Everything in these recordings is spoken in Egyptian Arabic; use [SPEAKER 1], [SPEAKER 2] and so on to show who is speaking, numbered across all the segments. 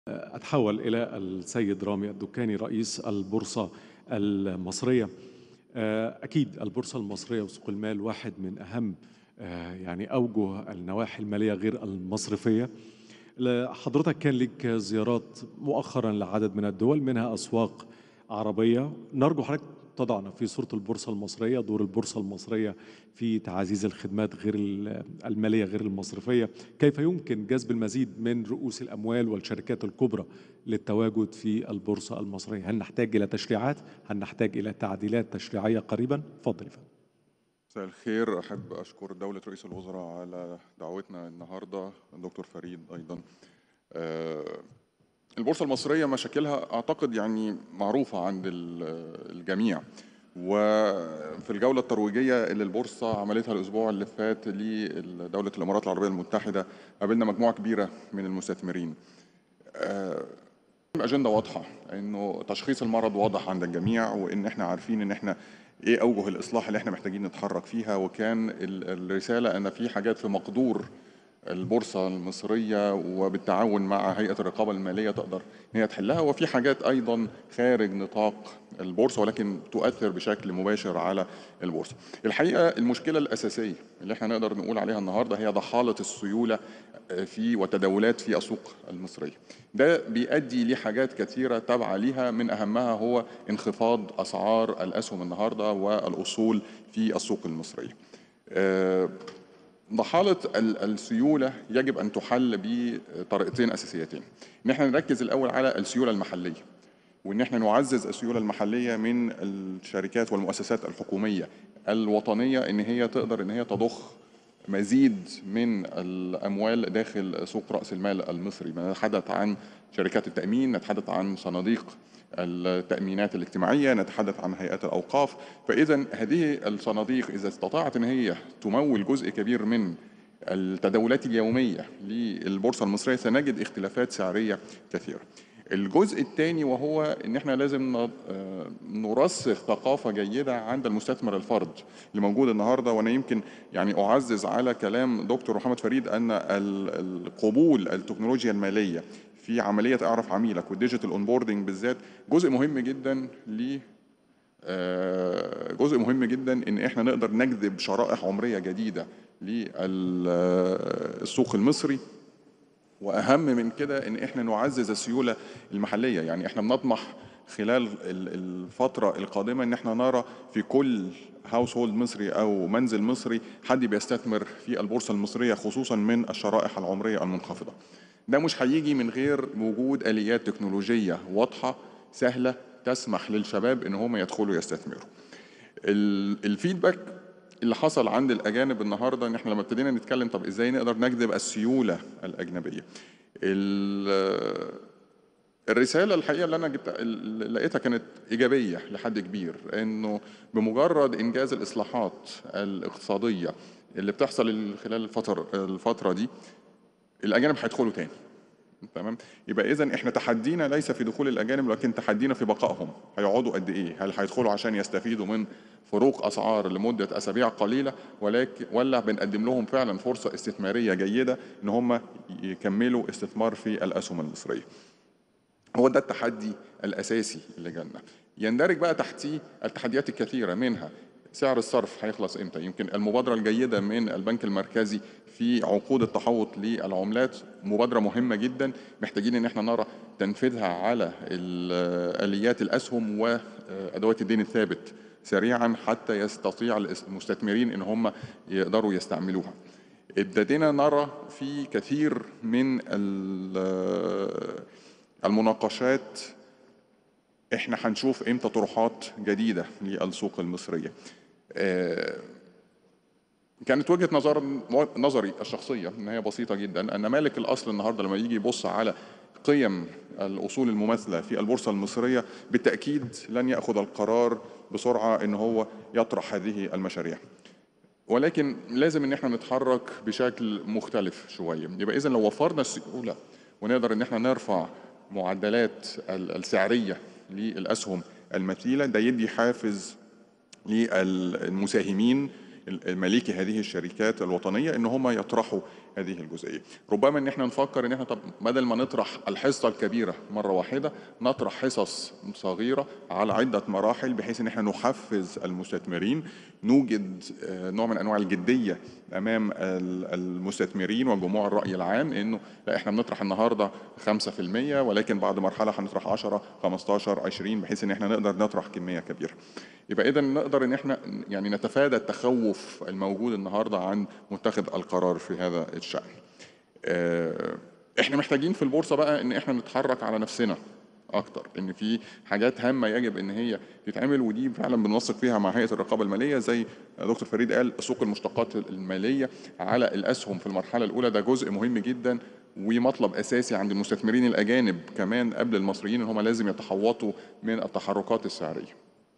[SPEAKER 1] أتحول إلى السيد رامي الدكاني رئيس البورصة المصرية آه، أكيد البورصة المصرية وسوق المال واحد من أهم آه، يعني أوجه النواحي المالية غير المصرفية ل- حضرتك كان لك زيارات مؤخرا لعدد من الدول منها أسواق عربية نرجو حضرتك تضعنا في صورة البورصة المصرية دور البورصة المصرية في تعزيز الخدمات غير ال- المالية غير المصرفية كيف يمكن جذب المزيد من رؤوس الأموال والشركات الكبرى للتواجد في البورصة المصرية هل نحتاج إلى تشريعات هل نحتاج إلى تعديلات تشريعية قريبا تفضل يا فندم
[SPEAKER 2] مساء الخير أحب أشكر دولة رئيس الوزراء على دعوتنا النهاردة الدكتور فريد أيضا آه، البورصة المصرية مشاكلها أعتقد يعني معروفة عند ال- الجميع وفي الجولة الترويجية اللي البورصة عملتها الأسبوع اللي فات لدولة الإمارات العربية المتحدة قابلنا مجموعة كبيرة من المستثمرين اجنده واضحه انه تشخيص المرض واضح عند الجميع وان احنا عارفين ان احنا ايه اوجه الاصلاح اللي احنا محتاجين نتحرك فيها وكان ال- الرساله ان في حاجات في مقدور البورصه المصريه وبالتعاون مع هيئه الرقابه الماليه تقدر ان هي تحلها وفي حاجات ايضا خارج نطاق البورصه ولكن تؤثر بشكل مباشر على البورصه. الحقيقه المشكله الاساسيه اللي احنا نقدر نقول عليها النهارده هي ضحاله السيوله في وتداولات في السوق المصريه. ده بيؤدي لحاجات كثيره تابعه ليها من اهمها هو انخفاض اسعار الاسهم النهارده والاصول في السوق المصريه. آه، ضحالة ال- السيولة يجب أن تحل بطريقتين أساسيتين إن احنا نركز الأول على السيولة المحلية وإن احنا نعزز السيولة المحلية من الشركات والمؤسسات الحكومية الوطنية إن هي تقدر إن هي تضخ مزيد من الأموال داخل سوق رأس المال المصري نتحدث عن شركات التأمين نتحدث عن صناديق التأمينات الاجتماعية نتحدث عن هيئات الأوقاف فإذا هذه الصناديق إذا استطاعت أن هي تمول جزء كبير من التداولات اليومية للبورصة المصرية سنجد اختلافات سعرية كثيرة الجزء الثاني وهو ان احنا لازم ن- آه، نرسخ ثقافه جيده عند المستثمر الفرد اللي موجود النهارده وانا يمكن يعني اعزز على كلام دكتور محمد فريد ان ال- القبول التكنولوجيا الماليه في عمليه اعرف عميلك والديجيتال اونبوردنج بالذات جزء مهم جدا ل آه، جزء مهم جدا ان احنا نقدر نجذب شرائح عمريه جديده للسوق المصري واهم من كده ان احنا نعزز السيوله المحليه يعني احنا بنطمح خلال ال- الفتره القادمه ان احنا نرى في كل هاوس هولد مصري او منزل مصري حد بيستثمر في البورصه المصريه خصوصا من الشرائح العمريه المنخفضه ده مش هيجي من غير وجود اليات تكنولوجيه واضحه سهله تسمح للشباب ان هم يدخلوا يستثمروا ال- الفيدباك اللي حصل عند الاجانب النهارده ان احنا لما ابتدينا نتكلم طب ازاي نقدر نجذب السيوله الاجنبيه ال- الرساله الحقيقه اللي انا جبت اللي لقيتها كانت ايجابيه لحد كبير انه بمجرد انجاز الاصلاحات الاقتصاديه اللي بتحصل خلال الفتره الفتره دي الاجانب هيدخلوا تاني تمام يبقى اذا احنا تحدينا ليس في دخول الاجانب لكن تحدينا في بقائهم هيقعدوا قد ايه هل هيدخلوا عشان يستفيدوا من فروق اسعار لمده اسابيع قليله ولكن ولا بنقدم لهم فعلا فرصه استثماريه جيده ان هم يكملوا استثمار في الاسهم المصريه هو ده التحدي الاساسي اللي جالنا يندرج بقى تحتيه التحديات الكثيره منها سعر الصرف هيخلص امتى يمكن المبادره الجيده من البنك المركزي في عقود التحوط للعملات مبادره مهمه جدا محتاجين ان احنا نرى تنفيذها على ال- اليات الاسهم وادوات الدين الثابت سريعا حتى يستطيع المستثمرين ان هم يقدروا يستعملوها ابتدينا نرى في كثير من ال- المناقشات احنا هنشوف امتى طروحات جديده للسوق المصريه آه، كانت وجهه نظر نظري الشخصيه ان هي بسيطه جدا ان مالك الاصل النهارده لما يجي يبص على قيم الاصول المماثله في البورصه المصريه بالتاكيد لن ياخذ القرار بسرعه ان هو يطرح هذه المشاريع ولكن لازم ان احنا نتحرك بشكل مختلف شويه يبقى اذا لو وفرنا السيوله ونقدر ان احنا نرفع معدلات ال- السعريه للاسهم المثيله ده يدي حافز للمساهمين مالكي هذه الشركات الوطنيه ان هم يطرحوا هذه الجزئيه ربما ان احنا نفكر ان احنا طب بدل ما نطرح الحصه الكبيره مره واحده نطرح حصص صغيره على عده مراحل بحيث ان احنا نحفز المستثمرين نوجد آه، نوع من انواع الجديه امام ال- المستثمرين وجموع الراي العام انه لا احنا بنطرح النهارده 5% ولكن بعد مرحله هنطرح 10 15 20 بحيث ان احنا نقدر نطرح كميه كبيره يبقى اذا نقدر ان احنا يعني نتفادى التخوف الموجود النهارده عن متخذ القرار في هذا الشان آه، احنا محتاجين في البورصه بقى ان احنا نتحرك على نفسنا اكتر ان في حاجات هامه يجب ان هي تتعمل ودي فعلا بنوثق فيها مع هيئه الرقابه الماليه زي دكتور فريد قال سوق المشتقات الماليه على الاسهم في المرحله الاولى ده جزء مهم جدا ومطلب اساسي عند المستثمرين الاجانب كمان قبل المصريين ان هم لازم يتحوطوا من التحركات السعريه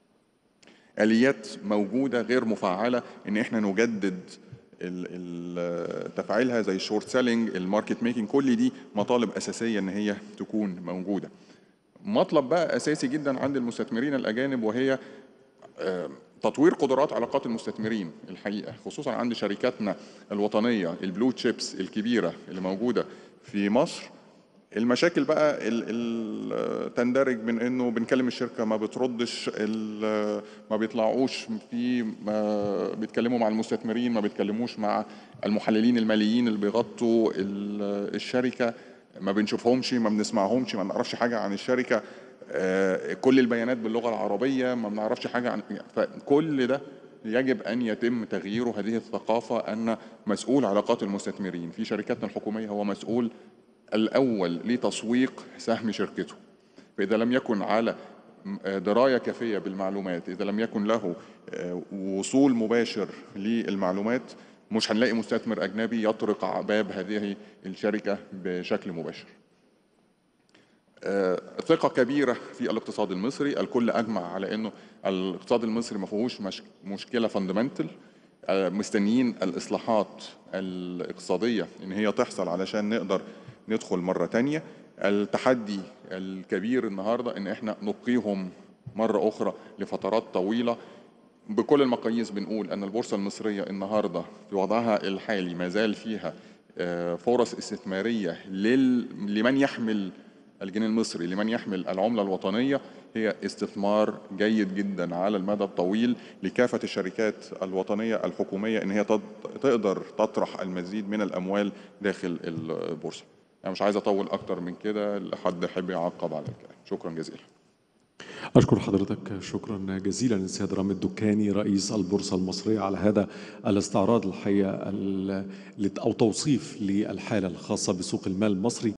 [SPEAKER 2] اليات موجوده غير مفعله ان احنا نجدد ال- ال- تفعيلها زي الشورت سيلينج الماركت ميكنج كل دي مطالب اساسيه ان هي تكون موجوده مطلب بقى اساسي جدا عند المستثمرين الاجانب وهي آه، تطوير قدرات علاقات المستثمرين الحقيقه خصوصا عند شركاتنا الوطنيه البلو تشيبس الكبيره اللي موجوده في مصر المشاكل بقى ال ال تندرج من انه بنكلم الشركه ما بتردش ال- ما بيطلعوش في ما بيتكلموا مع المستثمرين ما بيتكلموش مع المحللين الماليين اللي بيغطوا ال- الشركه ما بنشوفهمش ما بنسمعهمش ما نعرفش حاجه عن الشركه آه، كل البيانات باللغه العربيه ما بنعرفش حاجه عن فكل ده يجب ان يتم تغييره هذه الثقافه ان مسؤول علاقات المستثمرين في شركاتنا الحكوميه هو مسؤول الأول لتسويق سهم شركته فإذا لم يكن على دراية كافية بالمعلومات إذا لم يكن له آه، وصول مباشر للمعلومات مش هنلاقي مستثمر أجنبي يطرق باب هذه الشركة بشكل مباشر آه، ثقة كبيرة في الاقتصاد المصري الكل أجمع على أنه الاقتصاد المصري ما فيهوش مش مشكلة فاندمنتال مستنيين الإصلاحات الاقتصادية إن هي تحصل علشان نقدر ندخل مرة تانية التحدي الكبير النهاردة إن إحنا نبقيهم مرة أخرى لفترات طويلة بكل المقاييس بنقول ان البورصه المصريه النهارده في وضعها الحالي ما زال فيها آه، فرص استثماريه لل... لمن يحمل الجنيه المصري لمن يحمل العمله الوطنيه هي استثمار جيد جدا على المدى الطويل لكافه الشركات الوطنيه الحكوميه ان هي تد... تقدر تطرح المزيد من الاموال داخل البورصه. انا مش عايز اطول اكتر من كده لحد يحب يعقب على الكلام. شكرا جزيلا.
[SPEAKER 1] أشكر حضرتك شكرا جزيلا السيد رامي الدكاني رئيس البورصة المصرية على هذا الاستعراض الحقيقة ال- أو توصيف للحالة الخاصة بسوق المال المصري